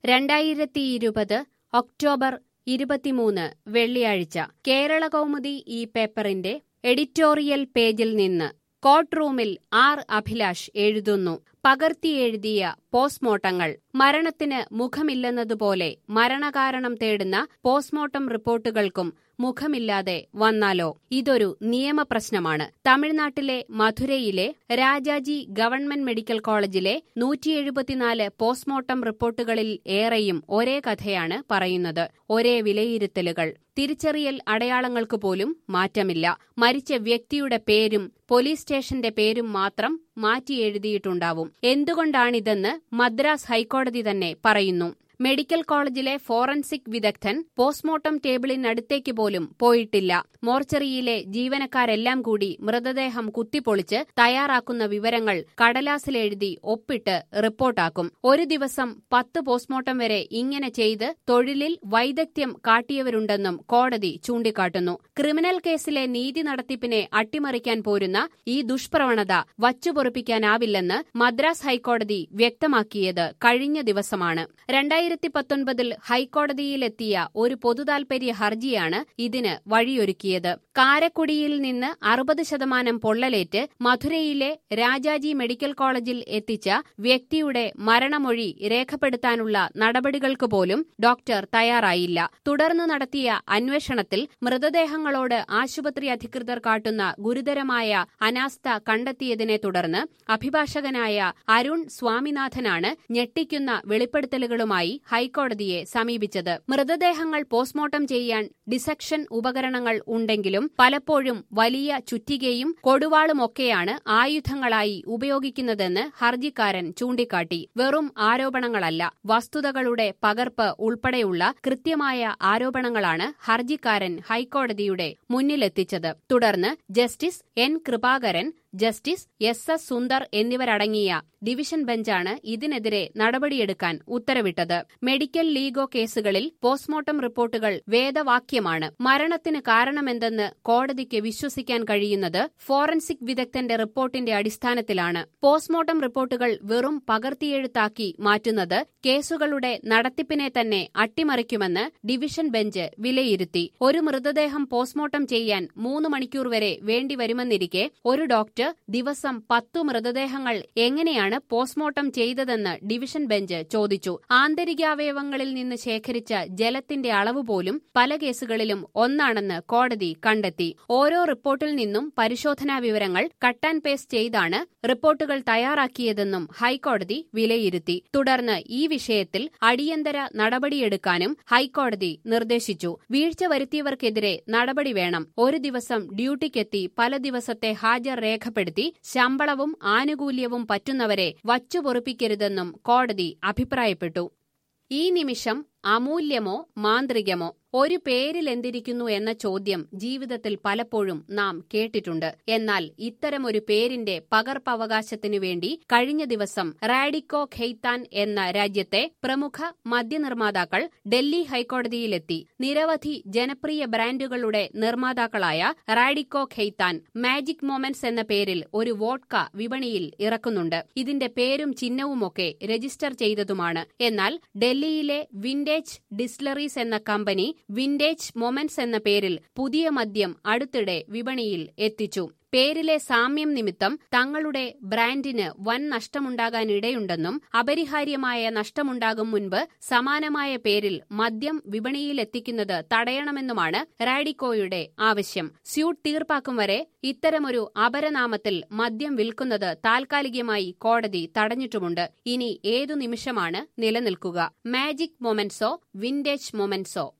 രണ്ടായിരത്തി ഇരുപത് ഒക്ടോബർ ഇരുപത്തിമൂന്ന് വെള്ളിയാഴ്ച കേരള കൗമുദി ഈ പേപ്പറിന്റെ എഡിറ്റോറിയൽ പേജിൽ നിന്ന് കോർട്ട് റൂമിൽ ആർ അഭിലാഷ് എഴുതുന്നു പകർത്തിയെഴുതിയ പോസ്റ്റ്മോർട്ടങ്ങൾ മരണത്തിന് മുഖമില്ലെന്നതുപോലെ മരണകാരണം തേടുന്ന പോസ്റ്റ്മോർട്ടം റിപ്പോർട്ടുകൾക്കും മുഖമില്ലാതെ വന്നാലോ ഇതൊരു നിയമപ്രശ്നമാണ് തമിഴ്നാട്ടിലെ മധുരയിലെ രാജാജി ഗവൺമെന്റ് മെഡിക്കൽ കോളേജിലെ നൂറ്റി എഴുപത്തിനാല് പോസ്റ്റ്മോർട്ടം റിപ്പോർട്ടുകളിൽ ഏറെയും ഒരേ കഥയാണ് പറയുന്നത് ഒരേ വിലയിരുത്തലുകൾ തിരിച്ചറിയൽ അടയാളങ്ങൾക്ക് പോലും മാറ്റമില്ല മരിച്ച വ്യക്തിയുടെ പേരും പോലീസ് സ്റ്റേഷന്റെ പേരും മാത്രം മാറ്റി എഴുതിയിട്ടുണ്ടാവും എന്തുകൊണ്ടാണിതെന്ന് മദ്രാസ് ഹൈക്കോടതി തന്നെ പറയുന്നു മെഡിക്കൽ കോളേജിലെ ഫോറൻസിക് വിദഗ്ധൻ പോസ്റ്റ്മോർട്ടം ടേബിളിനടുത്തേക്ക് പോലും പോയിട്ടില്ല മോർച്ചറിയിലെ ജീവനക്കാരെല്ലാം കൂടി മൃതദേഹം കുത്തിപ്പൊളിച്ച് തയ്യാറാക്കുന്ന വിവരങ്ങൾ കടലാസിലെഴുതി ഒപ്പിട്ട് റിപ്പോർട്ടാക്കും ഒരു ദിവസം പത്ത് പോസ്റ്റ്മോർട്ടം വരെ ഇങ്ങനെ ചെയ്ത് തൊഴിലിൽ വൈദഗ്ധ്യം കാട്ടിയവരുണ്ടെന്നും കോടതി ചൂണ്ടിക്കാട്ടുന്നു ക്രിമിനൽ കേസിലെ നീതി നടത്തിപ്പിനെ അട്ടിമറിക്കാൻ പോരുന്ന ഈ ദുഷ്പ്രവണത വച്ചുപൊറിപ്പിക്കാനാവില്ലെന്ന് മദ്രാസ് ഹൈക്കോടതി വ്യക്തമാക്കിയത് കഴിഞ്ഞ ദിവസമാണ് രണ്ടായിരത്തി പത്തൊൻപതിൽ ഹൈക്കോടതിയിലെത്തിയ ഒരു പൊതുതാൽപര്യ ഹർജിയാണ് ഇതിന് വഴിയൊരുക്കിയത് കാരക്കുടിയിൽ നിന്ന് അറുപത് ശതമാനം പൊള്ളലേറ്റ് മധുരയിലെ രാജാജി മെഡിക്കൽ കോളേജിൽ എത്തിച്ച വ്യക്തിയുടെ മരണമൊഴി രേഖപ്പെടുത്താനുള്ള നടപടികൾക്ക് പോലും ഡോക്ടർ തയ്യാറായില്ല തുടർന്ന് നടത്തിയ അന്വേഷണത്തിൽ മൃതദേഹങ്ങളോട് ആശുപത്രി അധികൃതർ കാട്ടുന്ന ഗുരുതരമായ അനാസ്ഥ കണ്ടെത്തിയതിനെ തുടർന്ന് അഭിഭാഷകനായ അരുൺ സ്വാമിനാഥനാണ് ഞെട്ടിക്കുന്ന വെളിപ്പെടുത്തലുകളുമായി ഹൈക്കോടതിയെ സമീപിച്ചത് മൃതദേഹങ്ങൾ പോസ്റ്റ്മോർട്ടം ചെയ്യാൻ ഡിസക്ഷൻ ഉപകരണങ്ങൾ ഉണ്ടെങ്കിലും പലപ്പോഴും വലിയ ചുറ്റികയും കൊടുവാളുമൊക്കെയാണ് ആയുധങ്ങളായി ഉപയോഗിക്കുന്നതെന്ന് ഹർജിക്കാരൻ ചൂണ്ടിക്കാട്ടി വെറും ആരോപണങ്ങളല്ല വസ്തുതകളുടെ പകർപ്പ് ഉൾപ്പെടെയുള്ള കൃത്യമായ ആരോപണങ്ങളാണ് ഹർജിക്കാരൻ ഹൈക്കോടതിയുടെ മുന്നിലെത്തിച്ചത് തുടർന്ന് justice N Kripakaran justice S S Sundar എന്നിവരടങ്ങിയ ഡിവിഷൻ ബെഞ്ചാണ് ഇതിനെതിരെ നടപടിയെടുക്കാൻ ഉത്തരവിട്ടത് മെഡിക്കൽ ലീഗോ കേസുകളിൽ പോസ്റ്റ്മോർട്ടം റിപ്പോർട്ടുകൾ വേദവാക്യമാണ് മരണത്തിന് കാരണമെന്തെന്ന് കോടതിക്ക് വിശ്വസിക്കാൻ കഴിയുന്നത് ഫോറൻസിക് വിദഗ്ധന്റെ റിപ്പോർട്ടിന്റെ അടിസ്ഥാനത്തിലാണ് പോസ്റ്റ്മോർട്ടം റിപ്പോർട്ടുകൾ വെറും പകർത്തിയെഴുത്താക്കി മാറ്റുന്നത് കേസുകളുടെ നടത്തിപ്പിനെ തന്നെ അട്ടിമറിക്കുമെന്ന് ഡിവിഷൻ ബെഞ്ച് വിലയിരുത്തി ഒരു മൃതദേഹം പോസ്റ്റ്മോർട്ടം ചെയ്യാൻ മൂന്ന് മണിക്കൂർ വരെ വേണ്ടിവരുമെന്നിരിക്കെ ഒരു ഡോക്ടർ ദിവസം പത്തു മൃതദേഹങ്ങൾ എങ്ങനെയാണ് പോസ്റ്റ്മോർട്ടം ചെയ്തതെന്ന് ഡിവിഷൻ ബെഞ്ച് ചോദിച്ചു ആന്തരികാവയവങ്ങളിൽ നിന്ന് ശേഖരിച്ച ജലത്തിന്റെ അളവ് പോലും പല കേസുകളിലും ഒന്നാണെന്ന് കോടതി കണ്ടെത്തി ഓരോ റിപ്പോർട്ടിൽ നിന്നും പരിശോധനാ വിവരങ്ങൾ കട്ട് ആൻഡ് പേസ്റ്റ് ചെയ്താണ് റിപ്പോർട്ടുകൾ തയ്യാറാക്കിയതെന്നും ഹൈക്കോടതി വിലയിരുത്തി തുടർന്ന് ഈ വിഷയത്തിൽ അടിയന്തര നടപടിയെടുക്കാനും ഹൈക്കോടതി നിർദ്ദേശിച്ചു വീഴ്ച വരുത്തിയവർക്കെതിരെ നടപടി വേണം ഒരു ദിവസം ഡ്യൂട്ടിക്കെത്തി പല ദിവസത്തെ ഹാജർ രേഖപ്പെടുത്തി ശമ്പളവും ആനുകൂല്യവും പറ്റുന്നവരെ വച്ചുപൊറുപ്പിക്കരുതെന്നും കോടതി അഭിപ്രായപ്പെട്ടു ഈ നിമിഷം അമൂല്യമോ മാന്ത്രികമോ ഒരു പേരിൽ എന്തിരിക്കുന്നു എന്ന ചോദ്യം ജീവിതത്തിൽ പലപ്പോഴും നാം കേട്ടിട്ടുണ്ട് എന്നാൽ ഇത്തരമൊരു പേരിന്റെ പകർപ്പവകാശത്തിനു വേണ്ടി കഴിഞ്ഞ ദിവസം റാഡിക്കോ ഖെയ്ത്താൻ എന്ന രാജ്യത്തെ പ്രമുഖ മദ്യനിർമ്മാതാക്കൾ ഡൽഹി ഹൈക്കോടതിയിലെത്തി നിരവധി ജനപ്രിയ ബ്രാൻഡുകളുടെ നിർമ്മാതാക്കളായ റാഡിക്കോ ഖെയ്ത്താൻ മാജിക് മൊമെന്റ്സ് എന്ന പേരിൽ ഒരു വോഡ്ക വിപണിയിൽ ഇറക്കുന്നുണ്ട് ഇതിന്റെ പേരും ചിഹ്നവുമൊക്കെ രജിസ്റ്റർ ചെയ്തതുമാണ് എന്നാൽ ഡൽഹിയിലെ വിൻഡേജ് ഡിസ്ലറീസ് എന്ന കമ്പനി വിൻഡേജ് മൊമെന്റ്സ് എന്ന പേരിൽ പുതിയ മദ്യം അടുത്തിടെ വിപണിയിൽ എത്തിച്ചു പേരിലെ സാമ്യം നിമിത്തം തങ്ങളുടെ ബ്രാൻഡിന് വൻ നഷ്ടമുണ്ടാകാനിടയുണ്ടെന്നും അപരിഹാര്യമായ നഷ്ടമുണ്ടാകും മുൻപ് സമാനമായ പേരിൽ മദ്യം വിപണിയിലെത്തിക്കുന്നത് തടയണമെന്നുമാണ് റാഡിക്കോയുടെ ആവശ്യം സ്യൂട്ട് തീർപ്പാക്കും വരെ ഇത്തരമൊരു അപരനാമത്തിൽ മദ്യം വിൽക്കുന്നത് താൽക്കാലികമായി കോടതി തടഞ്ഞിട്ടുമുണ്ട് ഇനി ഏതു നിമിഷമാണ് നിലനിൽക്കുക മാജിക് മൊമെന്റ്സോ വിൻഡേജ് മൊമെന്റ്സോ